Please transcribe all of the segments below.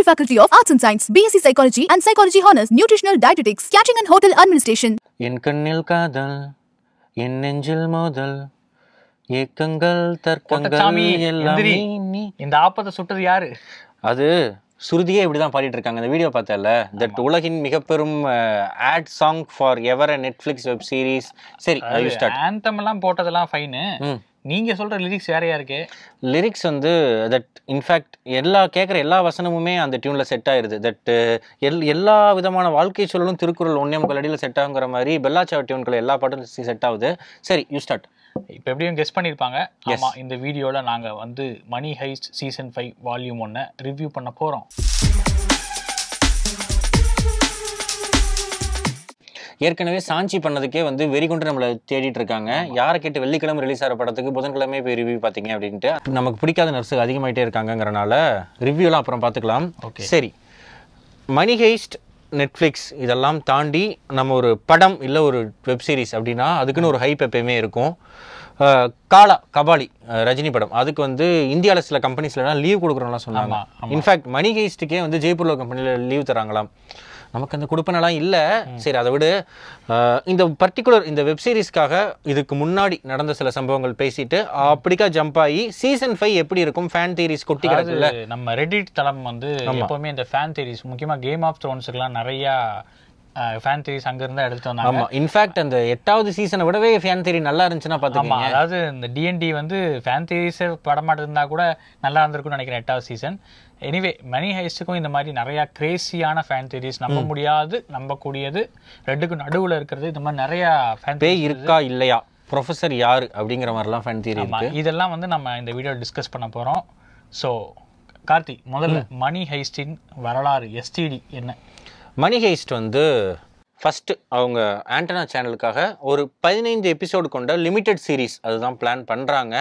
Faculty of Arts and Science, BSc Psychology and Psychology Honors, Nutritional Dietetics, Catering and Hotel Administration. என் கண்ணில் காதல் என் நெஞ்சில் மோதல் ஏக்கங்கள் தர்க்கங்கள் கோட்டச்சாமி, எல்லாமே எந்திரி. நீ இந்த ஆப்பத்தை சுட்டது யாரு அது சுருதியே இப்படிதான் பாடிட்டு இருக்காங்க அந்த வீடியோ பார்த்தல தட் உலகின் மிக பெரும் ஆட் song for ever Netflix web series சரி யூ ஸ்டார்ட் ஆந்தம் எல்லாம் போட்டதெல்லாம் ஃபைனு ம் நீங்க சொல்ற லிரிக்ஸ் வேறையா இருக்கு லிரிக்ஸ் வந்து தட் இன்ஃபேக்ட் எல்லா கேட்குற எல்லா வசனமுமே அந்த டியூனில் செட் ஆயிருது தட் எல் எல்லா விதமான வாழ்க்கை சூழலும் திருக்குறள் ஒன்றே முக்கால் அடியில் செட் ஆகுங்கிற மாதிரி பெல்லாச்சாவ டியூன்கள் எல்லா பாட்டும் செட் ஆகுது சரி யூ ஸ்டார்ட் இப்போ எப்படியும் கெஸ் பண்ணியிருப்பாங்க ஆமா இந்த வீடியோல நாங்க வந்து money heist season five volume ஒன்னை ரிவ்யூ பண்ண போறோம் ஏற்கனவே சாஞ்சி பண்ணதுக்கே வந்து வெறி கொண்டு நம்மளை தேடிட்டு இருக்காங்க யாரை கேட்டு வெள்ளிக்கிழமை ரிலீஸ் ஆகிற படத்துக்கு புதன்கிழமை போய் ரிவ்யூ பார்த்தீங்க அப்படின்ட்டு நமக்கு பிடிக்காத நர்ஸு அதிகமாயிட்டே இருக்காங்கங்கிறனால ரிவ்யூலாம் அப்புறம் பார்த்துக்கலாம் Okay. சரி மணி ஹெய்ஸ்ட் நெட்ஃப்ளிக்ஸ் இதெல்லாம் தாண்டி நம்ம ஒரு படம் இல்லை ஒரு வெப் சீரிஸ் அப்படின்னா அதுக்குன்னு ஒரு ஹைப் எப்பயுமே இருக்கும் அஹ், காலா கபாலி அஹ், ரஜினி படம் அதுக்கு வந்து இந்தியாவில் சில கம்பெனிஸ்லாம் லீவ் கொடுக்குறோம்லாம் சொன்னாங்க ஆமா, ஆமா. இன்ஃபேக்ட் மணி ஹெய்ஸ்ட்டுக்கே வந்து ஜெய்ப்பூர்ல கம்பெனியில் லீவ் தராங்களாம் நமக்கு அந்த கொடுப்பனெல்லாம் இல்லை சரி அதை விடு அஹ், இந்த பர்டிகுலர் இந்த வெப் சீரிஸ்க்காக இதுக்கு முன்னாடி நடந்த சில சம்பவங்கள் பேசிட்டு அப்படிக்கா ஜம்ப் ஆகி சீசன் ஃபைவ் எப்படி இருக்கும் ஃபேன் தியரிஸ் கொட்டி கிடக்குல்ல அதாவது நம்ம ரெடிட் தளம் வந்து எப்பவுமே இந்த ஃபேன் தேரிஸ் முக்கியமா கேம் ஆஃப் த்ரோன்ஸுக்குலாம் நிறைய ஃபேன் தேரிஸ் அங்க இருந்தா எடுத்து வந்தாங்க ஆமா இன்ஃபேக்ட் அந்த எட்டாவது சீசனை விடவே ஃபேன் தியரி நல்லா இருந்துச்சுன்னா ஆமா பார்த்துக்கோங்க அதாவது இந்த டிஎன்டி வந்து ஃபேன் தேரிஸே படமாட்டு இருந்தா கூட நல்லா இருந்திருக்கும்னு நினைக்கிறேன் எட்டாவது சீசன் எனிவே மணி ஹைஸ்ட்டுக்கும் இந்த மாதிரி நிறைய கிரேசியான ஃபேன் தேரிஸ் நம்ப முடியாது நம்பக்கூடியது ரெண்டுக்கும் நடுவுல இருக்கிறது இந்த மாதிரி நிறைய ஃபேன் பேய் இருக்கா இல்லையா ப்ரொஃபசர் யாரு அப்படிங்கிற மாதிரிலாம் ஃபேன் தியரி ஆமா இருக்கு இதெல்லாம் வந்து நம்ம இந்த வீடியோ டிஸ்கஸ் பண்ண போறோம் ஸோ கார்த்தி முதல்ல மணி ஹைஸ்டின் வரலாறு எஸ்டிடி என்ன மணி ஹெய்ஸ்ட் வந்து ஃபஸ்ட்டு அவங்க ஆண்டனா சேனலுக்காக ஒரு பதினைந்து எபிசோடு கொண்ட லிமிட்டெட் சீரிஸ் அதுதான் பிளான் பண்ணுறாங்க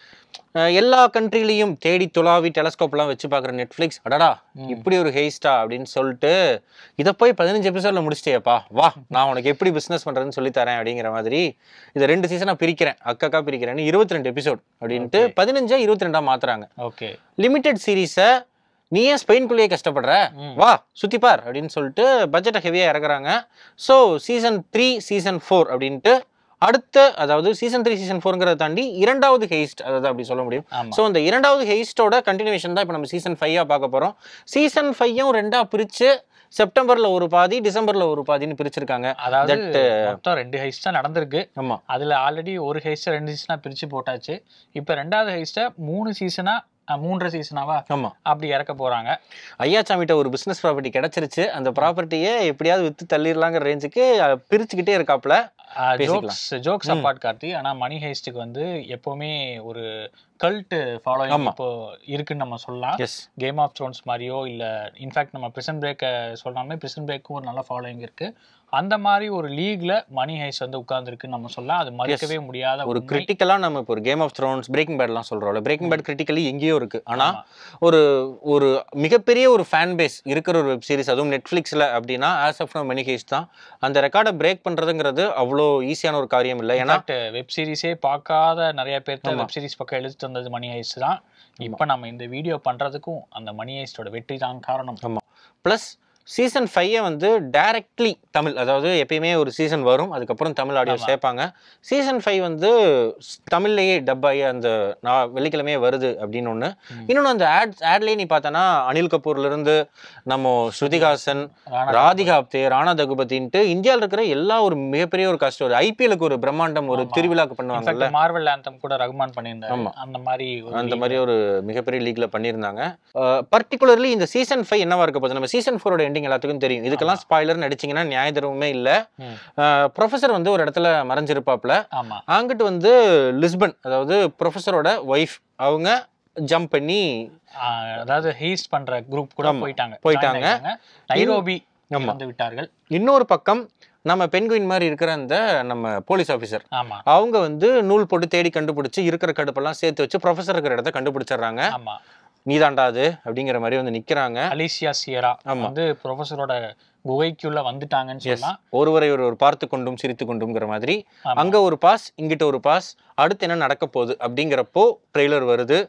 எல்லா கண்ட்ரிலையும் தேடி துளாவி டெலஸ்கோப்லாம் வச்சு பார்க்குற நெட்ஃப்ளிக்ஸ் அடடா இப்படி ஒரு ஹெய்ஸ்டா அப்படின்னு சொல்லிட்டு இதை போய் பதினஞ்சு எபிசோடில் முடிச்சிட்டேப்பா வா நான் உனக்கு எப்படி பிஸ்னஸ் பண்ணுறதுன்னு சொல்லி தரேன் அப்படிங்கிற மாதிரி இதை ரெண்டு சீசனாக பிரிக்கிறேன் அக்கக்கா பிரிக்கிறேன்னு இருபத்தி ரெண்டு எபிசோட் அப்படின்ட்டு பதினஞ்சா இருபத்தி ரெண்டாக மாற்றுறாங்க ஓகே லிமிட்டெட் சீரீஸை நீ ஏன் ஸ்பெயின்குள்ளேயே கஷ்டப்படுற வா சுத்திப்பார் அப்படின்னு சொல்லிட்டு பட்ஜெட்டை ஹெவியாக இறக்குறாங்க so season three season four அப்படின்ட்டு அடுத்த அதாவது சீசன் த்ரீ சீசன் ஃபோருங்கிறத தாண்டி இரண்டாவது ஹெய்ஸ்ட் அதாவது அப்படி சொல்ல முடியும் ஆமா ஸோ அந்த இரண்டாவது ஹெய்ஸ்டோட கண்டினியூஷன் தான் இப்போ நம்ம சீசன் ஃபைவாக பார்க்க போகிறோம் சீசன் ஃபையும் ரெண்டாக பிரித்து செப்டம்பரில் ஒரு பாதி டிசம்பரில் ஒரு பாதின்னு பிரிச்சிருக்காங்க அதாவது That, மொத்தம் ரெண்டு ஹைஸ்டா நடந்திருக்கு ஆமாம் அதுல ஆல்ரெடி ஒரு ஹைஸ்டை ரெண்டு சீசனா பிரிச்சு போட்டாச்சு இப்போ ரெண்டாவது ஹைஸ்டை மூணு சீசனா மூன்றரை சீசனாவா ஆமாம் அப்படி இறக்க போறாங்க ஐயாச்சாமிட்ட ஒரு பிஸ்னஸ் ப்ராப்பர்ட்டி கிடைச்சிருச்சு அந்த ப்ராப்பர்ட்டியை எப்படியாவது விற்று தள்ளிடலாங்கிற ரேஞ்சுக்கு பிரிச்சுக்கிட்டே இருக்காப்புல பேசிக்கலாம். ஜோக்ஸ் ஜோக்ஸ் அப்பார்ட் கார்த்தி ஆனா மணி ஹைஸ்டுக்கு வந்து எப்பவுமே ஒரு கல்ட் ஃபாலோயிங் ஆமா. இப்போ இருக்குன்னு நம்ம சொல்லலாம் எஸ் கேம் ஆஃப் த்ரோன்ஸ் மாதிரியோ இல்ல இன்ஃபேக்ட் நம்ம பிரிசன் பிரேக்கை சொல்லாமே பிரிசன் பிரேக்கும் ஒரு நல்ல ஃபாலோயிங் இருக்கு அந்த மாதிரி ஒரு லீக்ல மணி ஹைஸ் வந்து உட்கார்ந்துருக்குன்னு நம்ம சொல்லலாம் அது மறுக்கவே முடியாத ஒரு உண்மை. கிரிட்டிக்கலா நம்ம இப்போ ஒரு கேம் ஆஃப் த்ரோன்ஸ் பிரேக்கிங் பேட்லாம் சொல்றோம்ல பிரேக்கிங் பேட் கிரிட்டிக்கலி எங்கேயோ இருக்கு ஆனா ஒரு ஒரு மிகப்பெரிய ஒரு ஃபேன் பேஸ் இருக்கிற ஒரு வெப் சீரிஸ் அதுவும் நெட்ஃபிளிக்ஸ்ல அப்படின்னா as of no many case தான் அந்த ரெக்கார்டை பிரேக் பண்றதுங்கிறது அவ்வளோ ஈஸியான ஒரு காரியம் இல்லை ஏன்னா வெப் சீரிஸே பார்க்காத நிறைய பேர்த்த வெப் சீரிஸ் பக்கம் எழுதிட்டு வந்தது மணி ஹைஸ்ட் தான் இப்போ நம்ம இந்த வீடியோ பண்றதுக்கும் அந்த மணி ஹைஸ்டோட வெற்றி தான் காரணம் ஆமா ப்ளஸ் சீசன் ஃபைவை வந்து டைரக்ட்லி தமிழ் அதாவது எப்பயுமே ஒரு சீசன் வரும் அதுக்கப்புறம் தமிழ் ஆடியோ சேர்ப்பாங்க சீசன் ஃபைவ் வந்து ஸ்- தமிழ்லயே டப் ஆகி அந்த நான் வெள்ளிக்கிழமையே வருது அப்படின்னு ஒன்று இன்னொன்று அந்த ஆட் ஆட்லேயே நீ பார்த்தனா அனில் கபூர்ல இருந்து நம்ம ஸ்ருதிஹாசன் ராணா ராதிகா ஆப்தே ராணா தகுபதின்ட்டு இந்தியாவில் இருக்கிற எல்லா ஒரு மிகப்பெரிய ஒரு கஷ்டம் ஒரு ஐபிஎலுக்கு ஒரு பிரம்மாண்டம் ஒரு திருவிழாக்கு பண்ணுவாங்கல்ல மார்வல் ஆந்தம் கூட ரகுமான் பண்ணியிருந்தாரு ஆமா. அந்த மாதிரி ஒரு அந்த மாதிரி ஒரு மிகப்பெரிய லீக்ல பண்ணியிருந்தாங்க பர்டிகுலர்லி இந்த சீசன் ஃபைவ் என்னவா இருக்க போகுது நம்ம சீசன் ஃபோரோட எண்டிங் எல்லாத்துக்கும் தெரியும் இதுக்கெல்லாம் ஸ்பாய்லர் நடிச்சீங்கன்னா நியாய தர்மமே இல்ல ம். ப்ரொஃபசர் வந்து ஒரு இடத்துல மறைஞ்சிருப்பாப்ல ஆமா அங்கிட்டு வந்து லிஸ்பன் அதாவது ப்ரொஃபஸரோட ஒய்ஃப் அவங்க ஜம்ப் பண்ணி ஆஹ் அதாவது ஹீஸ்ட் பண்ற குரூப் கூட ஆமா, போயிட்டாங்க போயிட்டாங்க. join ஆயிட்டாங்க. நைரோபி ஆமா. வந்து விட்டார்கள் இன்னொரு பக்கம் நம்ம பெண்குயின் மாதிரி இருக்கிற அந்த நம்ம போலீஸ் ஆஃபீஸர் ஆமா அவங்க வந்து நூல் போட்டு தேடி கண்டுபிடிச்சு இருக்கிற கடுப்பெல்லாம் சேர்த்து வச்சு ப்ரொஃபஸர் இருக்கிற இடத்த கண்டுபிடிச்சிடுறாங்க ஆமா நீதாண்டா அது அப்படிங்கிற மாதிரி வந்து நிக்கிறாங்க அலிசியா சியரா ஆமா. வந்து ப்ரொஃபஸரோட குகைக்குள்ள வந்துட்டாங்கன்னு எஸ் சொல்லலாம் ஒருவரை ஒருவர் பார்த்து கொண்டும் சிரித்து கொண்டும்ங்கிற மாதிரி ஆமா. அங்க ஒரு பாஸ் இங்கிட்ட ஒரு பாஸ் அடுத்து என்ன நடக்க போகுது அப்படிங்கிறப்போ ட்ரெய்லர் வருது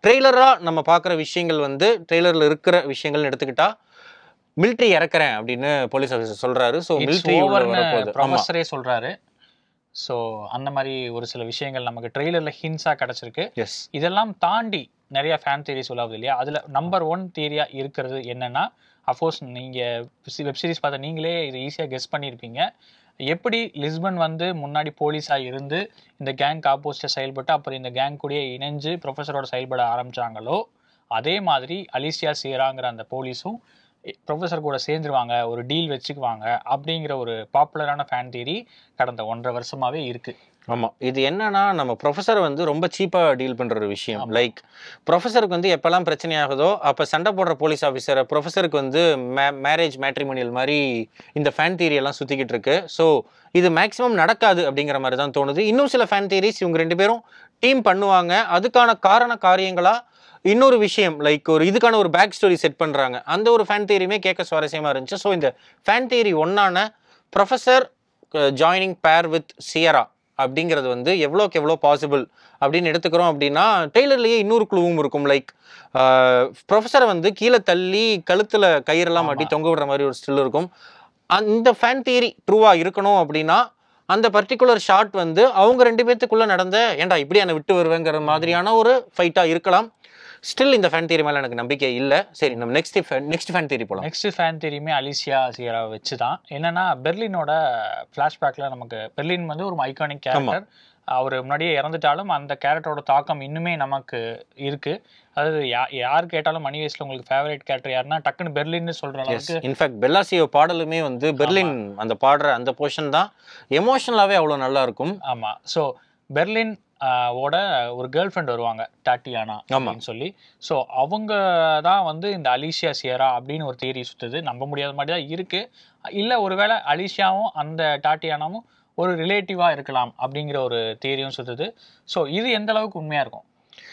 ட்ரெய்லராக நம்ம பார்க்குற விஷயங்கள் வந்து ட்ரெய்லரில் இருக்கிற விஷயங்கள்னு எடுத்துக்கிட்டா மிலிட்ரி இறக்குறேன் அப்படின்னு போலீஸ் ஆஃபீஸர் சொல்றாரு ஸோ இட்ஸ் மிலிட்ரி ஓவர்னு வரப்போகுது ஆமா ப்ரொஃபஸரே சொல்றாரு ஸோ அந்த மாதிரி ஒரு சில விஷயங்கள் நமக்கு ட்ரெய்லர்ல ஹின்ஸாக கிடைச்சிருக்கு எஸ் இதெல்லாம் தாண்டி நிறைய ஃபேன் தியரிஸ் உலாவுது இல்லையா அதுல நம்பர் ஒன் தியரியா இருக்கிறது என்னன்னா அஃப்கோர்ஸ் நீங்க வெப் சீரிஸ் பார்த்த நீங்களே இது ஈஸியா கெஸ் பண்ணியிருப்பீங்க எப்படி லிஸ்பன் வந்து முன்னாடி போலீஸா இருந்து இந்த கேங் ஆப்போசிட்டா செயல்பட்டு அப்புறம் இந்த கேங் கூடயே இணைஞ்சு ப்ரொஃபஸரோட செயல்பட ஆரம்பிச்சாங்களோ அதே மாதிரி அலிசியா சீராங்கிற அந்த போலீஸும் ப்ரொஃபஸர் கூட சேர்ந்துருவாங்க ஒரு டீல் வச்சுக்குவாங்க அப்படிங்கிற ஒரு பாப்புலரான ஃபேன் தியரி கடந்த ஒன்றரை வருஷமாவே இருக்கு ஆமா இது என்னன்னா நம்ம ப்ரொஃபஸர் வந்து ரொம்ப சீப்பா டீல் பண்ற ஒரு விஷயம் லைக் ப்ரொஃபஸருக்கு வந்து எப்பெல்லாம் பிரச்சனை ஆகுதோ அப்ப சண்டை போடுற போலீஸ் ஆஃபீஸர் ப்ரொஃபஸருக்கு வந்து மேரேஜ் மேட்ரிமோனியல் மாதிரி இந்த ஃபேன் தியரி எல்லாம் சுத்திக்கிட்டு இருக்கு ஸோ இது மேக்ஸிமம் நடக்காது அப்படிங்கிற மாதிரி தான் தோணுது இன்னும் சில ஃபேன் தியரிஸ் இவங்க ரெண்டு பேரும் டீம் பண்ணுவாங்க அதுக்கான காரண காரியங்களா இன்னொரு விஷயம் லைக் ஒரு இதுக்கான ஒரு பேக் ஸ்டோரி செட் பண்றாங்க அந்த ஒரு ஃபேன் தியரியுமே கேட்க சுவாரஸ்யமா இருந்துச்சு ஸோ இந்த ஃபேன் தியரி ஒன்னான professor joining pair with Sierra அப்படிங்கிறது வந்து எவ்வளோக்கு எவ்வளோ பாசிபிள் அப்படின்னு எடுத்துக்கிறோம் அப்படின்னா டெய்லர்லேயே இன்னொரு குழுவும் இருக்கும் லைக் ப்ரொஃபஸரை வந்து கீழே தள்ளி கழுத்தில் கயிறெல்லாம் மாட்டி தொங்க விடுற மாதிரி ஒரு ஸ்டில் இருக்கும் அந்த ஃபேன் தியரி ட்ரூவாக இருக்கணும் அப்படின்னா அந்த பர்டிகுலர் ஷாட் வந்து அவங்க ரெண்டு பேர்த்துக்குள்ள நடந்த ஏன்டா இப்படி என்னை விட்டு வருவேங்கிற மாதிரியான ஒரு ஃபைட்டாக இருக்கலாம் ஸ்டில் இந்த ஃபேன் தியரி மேலே எனக்கு நம்பிக்கை இல்லை சரி நம்ம நெக்ஸ்ட் நெக்ஸ்ட் ஃபேன் தியரி போகலாம் நெக்ஸ்ட் ஃபேன் தெரியுமே அலிசியா சியரா வச்சு தான் என்னன்னா பெர்லினோட ஃப்ளாஷ்பேக்ல நமக்கு பெர்லின் வந்து ஒரு ஐகானிக் கேரக்டர் அவர் முன்னாடியே இறந்துட்டாலும் அந்த கேரக்டரோட தாக்கம் இன்னுமே நமக்கு இருக்கு அதாவது யா யார் கேட்டாலும் மணி வயசுல உங்களுக்கு ஃபேவரட் கேரக்டர் யாருன்னா டக்குன்னு பெர்லின்னு சொல்ற அளவுக்கு இன்ஃபேக்ட் பெல்லாசியோ பாடலுமே வந்து பெர்லின் அந்த பாடுற அந்த போர்ஷன் தான் எமோஷனலாகவே அவ்வளோ நல்லா இருக்கும் ஆமா ஸோ பெர்லின் ஆஹ், ஓட ஒரு கேர்ள் ஃப்ரெண்ட் வருவாங்க டாட்டியானா அப்படின்னு சொல்லி ஸோ அவங்க தான் வந்து இந்த அலிஷியா சியரா அப்படின்னு ஒரு தியரி சுத்துது நம்ப முடியாத மாதிரி தான் இருக்கு இல்ல ஒருவேளை அலிஷியாவும் அந்த டாட்டியானாவும் ஒரு ரிலேட்டிவா இருக்கலாம் அப்படிங்கிற ஒரு தியரியும் சுத்துது ஸோ இது எந்த அளவுக்கு உண்மையா இருக்கும்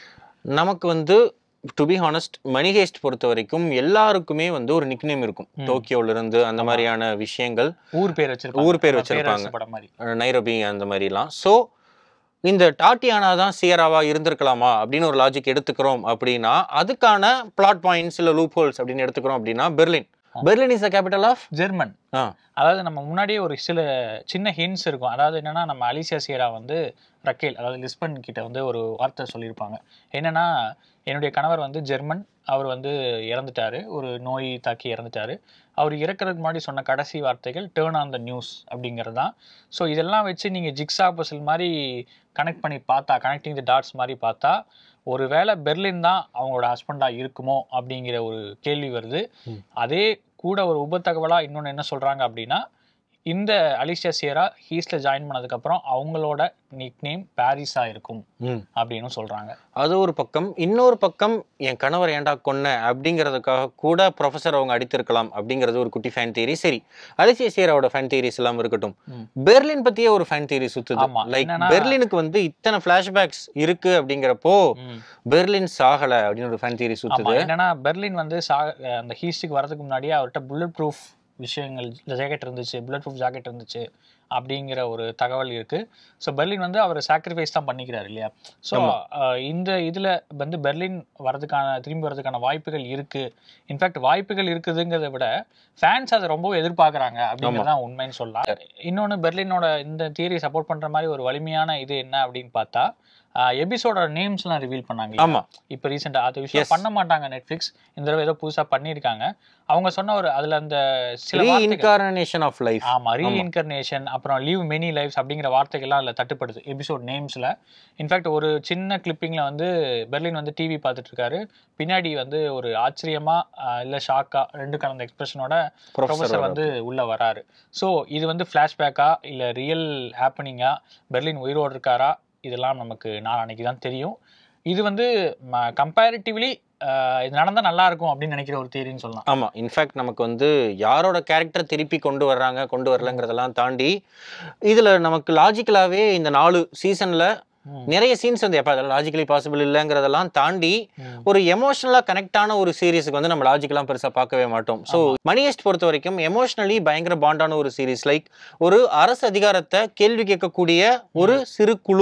நமக்கு வந்து டு பி ஹானஸ்ட் மணிகேஸ்ட் பொறுத்த வரைக்கும் எல்லாருக்குமே வந்து ஒரு நிக்நேம் இருக்கும் டோக்கியோல இருந்து அந்த மாதிரியான விஷயங்கள் ஊர் பேர் வச்சிருப்பாங்க ஊர் பேர் நம்ம வச்சிருப்பாங்க. பேரரசு படம் மாதிரி அஹ் நைரோபி அந்த மாதிரிலாம் ஸோ இந்த டாட்டியானா தான் சியராவா இருந்திருக்கலாமா அப்படின்னு ஒரு லாஜிக் எடுத்துக்கிறோம் அப்படின்னா அதுக்கான பிளாட் பாயிண்ட்ஸ் இல்லை லூப் ஹோல்ஸ் அப்படின்னு எடுத்துக்கிறோம் அப்படின்னா Berlin Berlin is the capital of German ஆ அதாவது நம்ம முன்னாடியே ஒரு சில சின்ன ஹிண்ட்ஸ் இருக்கும் அதாவது என்னன்னா நம்ம அலிசியா சியரா வந்து ரக்கேல் அதாவது லிஸ்பன் கிட்ட வந்து ஒரு வார்த்தை சொல்லியிருப்பாங்க என்னன்னா என்னுடைய கணவர் வந்து ஜெர்மன் அவர் வந்து இறந்துட்டாரு ஒரு நோய் தாக்கி இறந்துட்டாரு அவர் இறக்குறதுக்கு முன்னாடி சொன்ன கடைசி வார்த்தைகள் டேர்ன் ஆன் த நியூஸ் அப்படிங்கிறது தான் ஸோ இதெல்லாம் வச்சு நீங்கள் ஜிக்ஸா பசில் மாதிரி கனெக்ட் பண்ணி பார்த்தா கனெக்டிங் தி டாட்ஸ் மாதிரி பார்த்தா ஒருவேளை பெர்லின் தான் அவங்களோட ஹஸ்பண்டாக இருக்குமோ அப்படிங்கிற ஒரு கேள்வி வருது அதே கூட ஒரு உபத்தகவலாக இன்னொன்று என்ன சொல்கிறாங்க அப்படின்னா இந்த அலிஷியா சியரா ஹீஸ்ல ஜாயின் பண்ணதுக்கப்புறம் அவங்களோட நிக் நேம் பாரிஸா இருக்கும் ம் அப்படின்னு சொல்றாங்க அது ஒரு பக்கம் இன்னொரு பக்கம் என் கணவர் ஏன்டா கொன்ன அப்படிங்கிறதுக்காக கூட ப்ரொஃபஸர் அவங்க அடித்திருக்கலாம் அப்படிங்கிறது ஒரு குட்டி ஃபேன் தியரி சரி அலிசியா சேராவோட ஃபேன் தியரிஸ் எல்லாம் இருக்கட்டும் ம். பெர்லின் பத்தியே ஒரு ஃபேன் தியரி சுத்துது ஆமா, லைக் என்னன்னா- பெர்லினுக்கு வந்து இத்தனை ஃபிளாஷ்பேக்ஸ் இருக்கு அப்படிங்கிறப்போ ம். பெர்லின் சாகல அப்படின்னு ஒரு ஃபேன் தியரி ஆமா சுத்துது என்னன்னா பெர்லின் வந்து சா அந்த ஹீஸ்டுக்கு வரதுக்கு முன்னாடியே அவர்கிட்ட புல்லட் ப்ரூஃப் விஷயங்கள் ஜாக்கெட் இருந்துச்சு புல்லட் ப்ரூஃப் ஜாக்கெட் இருந்துச்சு அப்படிங்கிற ஒரு தகவல் இருக்கு ஸோ பெர்லின் வந்து அவர் சாக்ரிஃபைஸ் தான் பண்ணிக்கிறாரு இல்லையா ஸோ இந்த இதுல வந்து பெர்லின் வரதுக்கான திரும்பி வரதுக்கான வாய்ப்புகள் இருக்கு இன்ஃபேக்ட் வாய்ப்புகள் இருக்குதுங்கிறத விட ஃபேன்ஸ் அதை ரொம்ப எதிர்பார்க்கறாங்க அப்படிங்கிறது தான் உண்மைன்னு சொல்லலாம் இன்னொன்று பெர்லினோட இந்த தியரி சப்போர்ட் பண்ற மாதிரி ஒரு வலிமையான இது என்ன அப்படின்னு பார்த்தா எபிசோட நேம்ஸ்லாம் ரிவீல் பண்ணாங்க இல்லையா? ஆமா இப்போ ரீசெண்டாக அது விஷயம் Yes. பண்ண மாட்டாங்க நெட்ஃப்ளிக்ஸ் இந்த தடவை ஏதோ புதுசா பண்ணியிருக்காங்க அவங்க சொன்ன ஒரு அதுல அந்த சில ரீ வார்த்தைகள் இன்கார்னேஷன் ஆஃப் லைஃப் ஆமா ரீஇன்கர்னேஷன் அப்புறம் லீவ் மெனி லைஃப்ஸ் அப்படிங்கிற வார்த்தைகள்லாம் அதில் தட்டுப்படுது எபிசோட் நேம்ஸ்ல இன்ஃபேக்ட் ஒரு சின்ன கிளிப்பிங்ல வந்து பெர்லின் வந்து டிவி பார்த்துட்டு இருக்காரு பின்னாடி வந்து ஒரு ஆச்சரியமா ஆஹ், இல்ல ஷாக்கா ரெண்டு கலந்த எக்ஸ்பிரஷனோட ப்ரொஃபஸர் வந்து உள்ள வராரு ஸோ இது வந்து ஃப்ளாஷ்பேக்கா இல்ல ரியல் ஹேப்பனிங்கா பெர்லின் உயிரோடு இருக்காரா இதெல்லாம் நமக்கு நாளான்னைக்கு தான் தெரியும் இது வந்து கம்பேரிட்டிவ்லி இது நடந்தா நல்லா இருக்கும் அப்படின்னு நினைக்கிற ஒரு தேரின்னு சொல்லலாம் ஆமா இன்ஃபேக்ட் நமக்கு வந்து யாரோட கேரக்டர் திருப்பி கொண்டு வர்றாங்க கொண்டு வரலங்கிறதெல்லாம் தாண்டி இதுல நமக்கு லாஜிக்கலாவே இந்த நாலு சீசன்ல ம். நிறைய சீன்ஸ் வந்து எப்போ அதெல்லாம் லாஜிக்கலி பாசிபிள் இல்லைங்கிறதெல்லாம் தாண்டி ம். ஒரு எமோஷனலாக கனெக்டான ஒரு சீரிஸுக்கு வந்து நம்ம லாஜிக்கெலாம் பெருசாக பார்க்கவே மாட்டோம் ஸோ மணியஸ்ட் பொறுத்த வரைக்கும் எமோஷனலி பயங்கர பாண்டான ஒரு சீரிஸ் லைக் ஒரு அரசு அதிகாரத்தை கேள்வி கேட்கக்கூடிய ஒரு சிறு குழு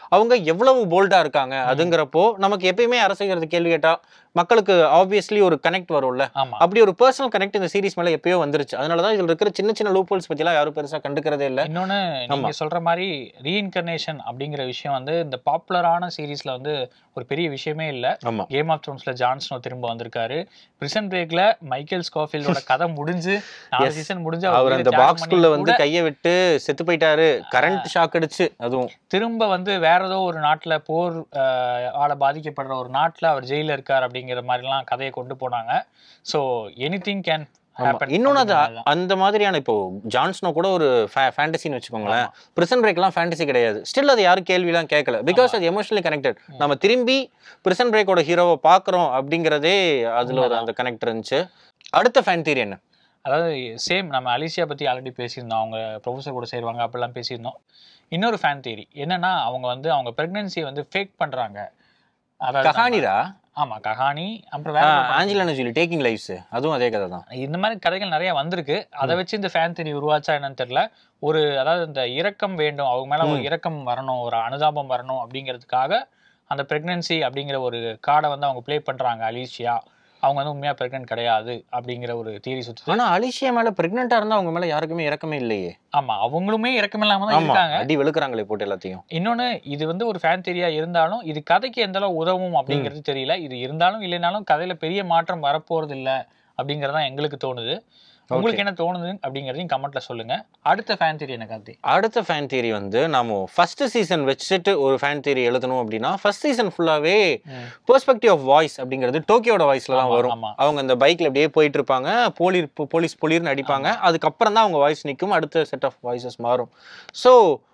அவங்க எவ்வளவு போல்டா இருக்காங்க அதுங்கிறப்போ நமக்கு எப்பயுமே அரசியல் கேள்வி கேட்டா மக்களுக்கு ஆப்வியஸ்லி ஒரு கனெக்ட் வரும்ல ஆமா அப்படி ஒரு பர்சனல் கனெக்ட் இந்த சீரிஸ் மேல எப்பயோ வந்துருச்சு அதனாலதான் இதுல இருக்கிற சின்ன சின்ன லூப்போல்ஸ் பத்திலாம் யாரும் பெருசா கண்டுக்கிறதே இல்ல இன்னொன்னு நீங்க சொல்ற மாதிரி ரீஇன்கர்னேஷன் அப்படிங்கிற விஷயம் வந்து இந்த பாப்புலரான சீரீஸ்ல வந்து ஒரு பெரிய விஷயமே இல்ல ஆமா கேம் ஆஃப் த்ரோன்ஸ்ல ஜான்ஸ்னோ திரும்ப வந்திருக்காரு பிரிசன் பிரேக்ல மைக்கேல் ஸ்காஃபீல்டோட கதை முடிஞ்சு நாலு Yes. சீசன் முடிஞ்சு அவர் அவர் அந்த தியாகம் பாக்ஸ்குள்ள பண்ணி வந்து கூட கையை விட்டு செத்து போயிட்டாரு கரண்ட் ஷாக் அடிச்சு அதுவும் திரும்ப வந்து வேற ஏதோ ஒரு நாட்டுல போர் ஆஹ், ஆல பாதிக்கப்படுற ஒரு நாட்டுல அவர் ஜெயில இருக்கார் அப்படிங்கிற மாதிரிலாம் கதையை கொண்டு போனாங்க ஸோ எனி திங் கேன் ஆமா. இன்னொன்னு அது அந்த மாதிரியான இப்போ ஜான்ஸ்னோ கூட ஒரு ஃபேண்டசின்னு வச்சுக்கோங்களேன் பிரிசன் பிரேக்லாம் ஃபேண்டசி கிடையாது ஸ்டில் அது யாரும் கேள்விலாம் கேட்கல பிகாஸ் அது எமோஷனலி கனெக்டட் நம்ம திரும்பி பிரிசன் பிரேக்கோட ஹீரோவை பார்க்குறோம் அப்படிங்கிறதே அதுல ஒரு அந்த கனெக்ட் இருந்துச்சு அடுத்த ஃபேன் தியரி என்ன அதாவது சேம் நம்ம அலிசியா பத்தி ஆல்ரெடி பேசியிருந்தோம் அவங்க ப்ரொஃபஸர் கூட சேருவாங்க அப்படிலாம் பேசியிருந்தோம் இன்னொரு ஃபேன் தேரி என்னன்னா அவங்க வந்து அவங்க பிரெக்னன்சியை வந்து ஃபேக் பண்றாங்க அதாவது கஹானிரா ஆமா கஹானி அப்புறம் வேற ஒரு படம். ஆஞ்சலினா ஜூலி டேக்கிங் லைஃப்ஸ் அதுவும் அதே கதை தான் இந்த மாதிரி கதைகள் நிறைய வந்திருக்கு அதை வச்சு இந்த ஃபேன் தேரி உருவாச்சா என்னன்னு தெரியல ஒரு அதாவது இந்த இரக்கம் வேண்டும் அவங்க மேல ஒரு இரக்கம் வரணும் ஒரு அனுதாபம் வரணும் அப்படிங்கிறதுக்காக அந்த பிரெக்னன்சி அப்படிங்கிற ஒரு கார்டை வந்து அவங்க ப்ளே பண்றாங்க அலிஷியா அவங்க வந்து உண்மையா பிரெக்னன்ட் கிடையாது அப்படிங்கிற ஒரு தியரி சுத்து ஆனா அலிஷியா மேல பிரெக்னெண்டா இருந்தா அவங்க மேல யாருக்குமே இறக்கமே இல்லையே ஆமா அவங்களுமே இறக்கம் இல்லாம தான் ஆமா இருக்காங்க அடி வெளுக்குறாங்களே போட்டு எல்லாத்தையும் இன்னொன்னு இது வந்து ஒரு ஃபேன் தெரியா இருந்தாலும் இது கதைக்கு எந்த அளவு உதவும் அப்படிங்கிறது தெரியல இது இருந்தாலும் இல்லைனாலும் கதையில பெரிய மாற்றம் வரப்போறது இல்ல அப்படிங்கறதான் எங்களுக்கு தோணுது உங்களுக்கு என்ன தோணுது அப்படிங்கறதையும் கமெண்ட்ல சொல்லுங்க அடுத்த ஃபேன் தெரி என்ன கார்த்தி அடுத்த ஃபேன் தியரி வந்து நாம ஃபர்ஸ்ட் சீசன் வச்சுட்டு ஒரு ஃபேன் தியரி எழுதணும் அப்படின்னா ஃபர்ஸ்ட் சீசன் ஃபுல்லாவே பெர்ஸ்பெக்டிவ் ஆஃப் வாய்ஸ் அப்படிங்கிறது டோக்கியோட வாய்ஸ்ல தான் ஆமா, வரும் ஆமா. அவங்க அந்த பைக்ல அப்படியே போயிட்டு இருப்பாங்க போலீர் போலீஸ் பொலிர்னு அடிப்பாங்க அதுக்கப்புறம் தான் அவங்க வாய்ஸ் நிற்கும் அடுத்த செட் ஆஃப் வாய்ஸஸ் மாறும் ஸோ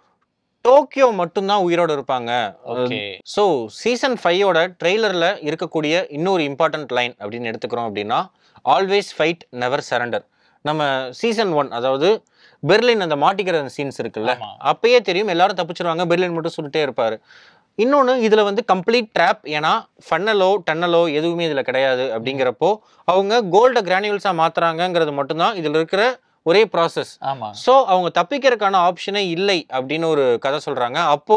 டோக்கியோ மட்டும்தான் உயிரோட இருப்பாங்க ஓகே ஸோ சீசன் ஃபைவோட ட்ரெய்லரில் இருக்கக்கூடிய இன்னொரு இம்பார்ட்டன்ட் லைன் அப்படின்னு எடுத்துக்கிறோம் அப்படின்னா ஆல்வேஸ் ஃபைட் நெவர் சரண்டர் நம்ம சீசன் ஒன் அதாவது பெர்லின் அந்த மாட்டிக்கிற சீன்ஸ் இருக்குல்ல ஆமா. அப்பயே தெரியும் எல்லாரும் தப்பிச்சிருவாங்க பெர்லின் மட்டும் சொல்லிட்டே இருப்பாரு இன்னொன்று இதில் வந்து கம்ப்ளீட் ட்ராப் ஏன்னா ஃபன்னலோ டன்னலோ எதுவுமே இதில் கிடையாது அப்படிங்கிறப்போ அவங்க கோல்டை கிரானியூல்ஸாக மாற்றுறாங்கங்கிறது மட்டும்தான் இதில் இருக்கிற ஒரே ப்ராசஸ் ஆமா ஸோ அவங்க தப்பிக்கிறதுக்கான ஆப்ஷனே இல்லை அப்படின்னு ஒரு கதை சொல்றாங்க அப்போ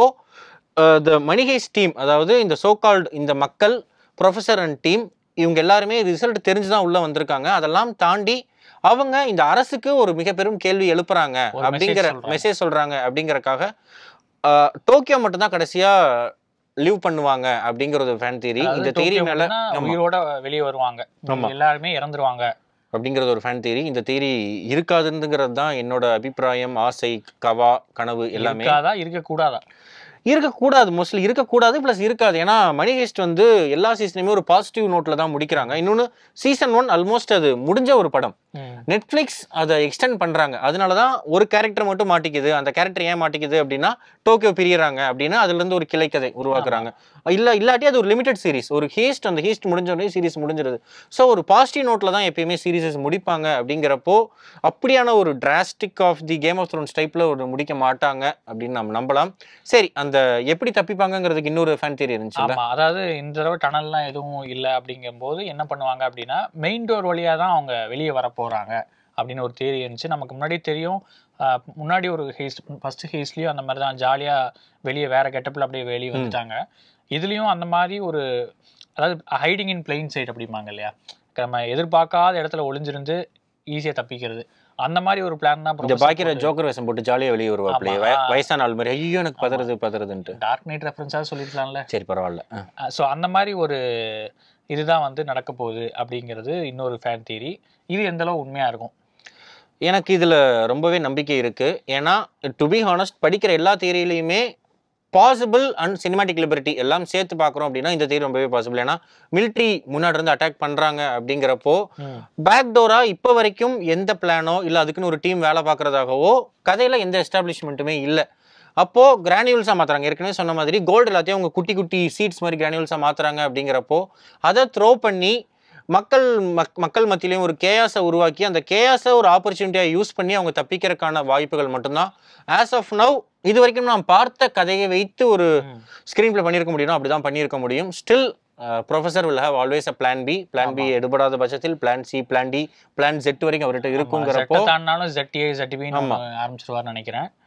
த மணிகேஸ் டீம் அதாவது இந்த சோகால்டு இந்த மக்கள் ப்ரொஃபஸர் அண்ட் டீம் இவங்க எல்லாருமே ரிசல்ட் தெரிஞ்சு தான் உள்ள வந்திருக்காங்க அதெல்லாம் தாண்டி அவங்க இந்த அரசுக்கு ஒரு மிக பெரும் கேள்வி எழுப்புறாங்க ஒரு message அப்படிங்கிற சொல்றாங்க. மெசேஜ் சொல்றாங்க அப்படிங்கறக்காக அஹ், டோக்கியோ மட்டும் தான் கடைசியா லீவ் பண்ணுவாங்க அப்படிங்கிற ஒரு ஃபேன் தியரி அதாவது இந்த தியரி டோக்கியோ மேல மட்டும்தான் ஆமா. உயிரோட வெளியே வருவாங்க ஆமா. எல்லாருமே இறந்துருவாங்க அப்படிங்கிறது ஒரு ஃபேன் தியரி இந்த தியரி இருக்காதுங்கிறது தான் என்னோட அபிப்பிராயம் ஆசை கவா கனவு எல்லாமே இருக்காதா இருக்க கூடாதா இருக்கக்கூடாது மோஸ்ட்லி இருக்கக்கூடாது ப்ளஸ் இருக்காது ஏன்னா மணி ஹேஸ்ட் வந்து எல்லா சீசனையுமே ஒரு பாசிட்டிவ் நோட்டில் தான் முடிக்கிறாங்க இன்னொன்று சீசன் ஒன் ஆல்மோஸ்ட் அது முடிஞ்ச ஒரு படம் நெட்ஃப்ளிக்ஸ் அதை எக்ஸ்டெண்ட் பண்ணுறாங்க அதனால தான் ஒரு கேரக்டர் மட்டும் மாட்டிக்குது அந்த கேரக்டர் ஏன் மாட்டிக்குது அப்படின்னா டோக்கியோ பிரியறாங்க அப்படின்னா அதுலேருந்து ஒரு கிளைக்கதை உருவாக்குறாங்க இல்லை இல்லாட்டி அது ஒரு லிமிடெட் சீரிஸ் ஒரு ஹேஸ்ட் அந்த ஹேஸ்ட் முடிஞ்ச உடனே சீரிஸ் முடிஞ்சிருது ஸோ ஒரு பாசிட்டிவ் நோட்டில் தான் எப்பயுமே சீரிஸஸ் முடிப்பாங்க அப்படிங்கிறப்போ அப்படியான ஒரு drastic of the Game of Thrones டைப்பில் ஒரு முடிக்க மாட்டாங்க அப்படின்னு நம்ம நம்பலாம் சரி அந்த எப்படி தப்பிப்பாங்கங்கிறதுக்கு இன்னொரு ஃபேன் தேரி இருந்துச்சுல்ல ஆமா அதாவது இந்த தடவை டனல்லாம் எதுவும் இல்லை அப்படிங்கும்போது என்ன பண்ணுவாங்க அப்படின்னா மெயின் டோர் வழியா தான் அவங்க வெளியே வர போறாங்க அப்படின்னு ஒரு தேரி இருந்துச்சு நமக்கு முன்னாடி தெரியும் ஆஹ் முன்னாடி ஒரு ஹேஸ்ட் ஃபர்ஸ்ட் ஹேஸ்ட்லயும் அந்த மாதிரி தான் ஜாலியா வெளியே வேற கெட்டப்பில் அப்படியே வெளியே வந்துட்டாங்க இதுலயும் அந்த மாதிரி ஒரு அதாவது ஹைடிங் இன் பிளெயின் சைட் அப்படிம்பாங்க இல்லையா நம்ம எதிர்பார்க்காத இடத்துல ஒளிஞ்சிருந்து ஈஸியா தப்பிக்கிறது அந்த மாதிரி ஒரு பிளான் தான் இந்த பாக்கிற ஜோக்கர் வேஷம் போட்டு ஜாலியாக வெளியே வருவாப்லையே ஆமா. வய- வயசான ஆள் மாதிரி ஐயோ எனக்கு பதறது பதறதுன்ட்டு டார்க் நைட் ரெஃபரன்ஸாக சொல்லியிருக்கலாம்ல சரி பரவாயில்ல ஆ. ஸோ அந்த மாதிரி ஒரு இதுதான் வந்து நடக்க போகுது அப்படிங்கிறது இன்னொரு ஃபேன் தியரி இது எந்த அளவு உண்மையா இருக்கும் எனக்கு இதில் ரொம்பவே நம்பிக்கை இருக்கு ஏன்னா டு பி ஹானஸ்ட் படிக்கிற எல்லா தியரியிலையுமே பாசிபிள் அண்ட் சினிமாட்டிக் லிபர்ட்டி எல்லாம் சேர்த்து பார்க்குறோம் அப்படின்னா இந்த தியரி ரொம்பவே பாசிபிள் ஏன்னா மிலிட்ரி முன்னாடி இருந்து அட்டாக் பண்ணுறாங்க அப்படிங்கிறப்போ பேக் டோரா இப்போ வரைக்கும் எந்த பிளானோ இல்லை அதுக்குன்னு ஒரு டீம் வேலை பார்க்குறதாகவோ கதையில் எந்த எஸ்டாப்ளிஷ்மெண்ட்டுமே இல்லை அப்போது கிரானியூல்ஸாக மாற்றுறாங்க ஏற்கனவே சொன்ன மாதிரி கோல்டு எல்லாத்தையும் அவங்க குட்டி குட்டி சீட்ஸ் மாதிரி கிரானியூல்ஸாக மாற்றுறாங்க அப்படிங்கிறப்போ அதை த்ரோ பண்ணி மக்கள் மக் மக்கள் மத்தியிலையும் ஒரு கேயாஸை உருவாக்கி அந்த கேயாஸை ஒரு ஆப்பர்ச்சுனிட்டியாக யூஸ் பண்ணி அவங்க தப்பிக்கிறதுக்கான வாய்ப்புகள் மட்டும்தான் ஆஸ் ஆஃப் நவ் இது வரைக்கும் நான் பார்த்த கதையை வைத்து ஒரு ஸ்க்ரீன் ப்ளே பண்ணியிருக்க முடியும் அப்படி தான் பண்ணியிருக்க முடியும் still professor will have always a plan B plan B எடுபடாத பட்சத்தில் plan C plan D plan Z வரைக்கும் அவர்கிட்ட இருக்குங்கிறப்போ தாண்டினாலும் ஜெட்டிஏ ஜெட்டிபின்னு ஆமா. ஆரம்பிச்சிருவார்னு நினைக்கிறேன்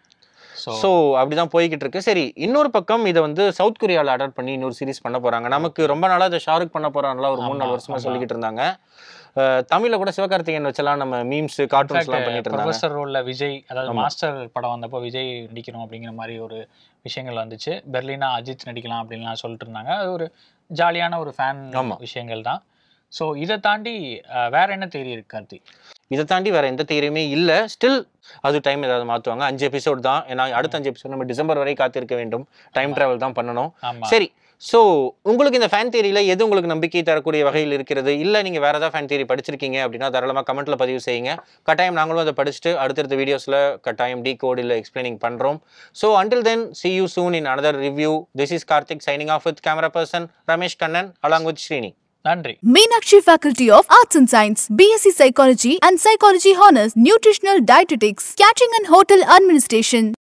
ஸோ ஸோ அப்படிதான் போய்கிட்டு இருக்கு சரி இன்னொரு பக்கம் இதை வந்து சவுத் கொரியாவில் அடாப்ட் பண்ணி இன்னொரு சீரிஸ் பண்ண போறாங்க நமக்கு ரொம்ப நாளா இதை ஷாருக் பண்ண போறாங்களா ஒரு மூணு நாலு ஆமா, வருஷமா ஆமா. சொல்லிக்கிட்டு இருந்தாங்க அஹ் தமிழ்ல கூட சிவகார்த்திகேயன் வச்செல்லாம் நம்ம மீம்ஸ் கார்ட்டூன்ஸ்லாம் பண்ணிட்டு இருந்தாங்க ப்ரொஃபஸர் ரோல்ல விஜய் அதாவது ஆமா. மாஸ்டர் படம் வந்தப்போ விஜய் நடிக்கணும் அப்படிங்கிற மாதிரி ஒரு விஷயங்கள் வந்துச்சு பெர்லினா அஜித் நடிக்கலாம் அப்படின்லாம் சொல்லிட்டு இருந்தாங்க அது ஒரு ஜாலியான ஒரு ஃபேன் ஆமா. விஷயங்கள் தான் ஸோ இதை தாண்டி அஹ், வேற என்ன தேரி இருக்கு கார்த்தி இதை தாண்டி வேற எந்த தேரியுமே இல்ல ஸ்டில் அது டைம் ஏதாவது மாத்துவாங்க அஞ்சு எபிசோட் தான் ஏன்னா அடுத்த அஞ்சு எபிசோட் நம்ம டிசம்பர் வரை காத்திருக்க வேண்டும் டைம் டிராவல் தான் பண்ணணும் ஆமா சரி ஸோ உங்களுக்கு இந்த ஃபேன் தியரியில் எது உங்களுக்கு நம்பிக்கை தரக்கூடிய வகையில் இருக்கிறது இல்லை நீங்கள் வேறு ஏதாவது ஃபேன் தியரி படிச்சிருக்கீங்க அப்படின்னா தாராளமாக கமெண்ட்ல பதிவு செய்யுங்க கட்டாயம் நாங்களும் அதை படிச்சுட்டு அடுத்தடுத்த வீடியோஸில் கட்டாயம் டி கோட் இல்லை எக்ஸ்பிளைனிங் பண்ணுறோம் so until then see you soon in another review this is Karthik signing off with camera person Ramesh Kannan along with Srini நன்றி Meenakshi Faculty of Arts and Science, BSc Psychology and Psychology Honors, Nutritional Dietetics, Catering and Hotel Administration.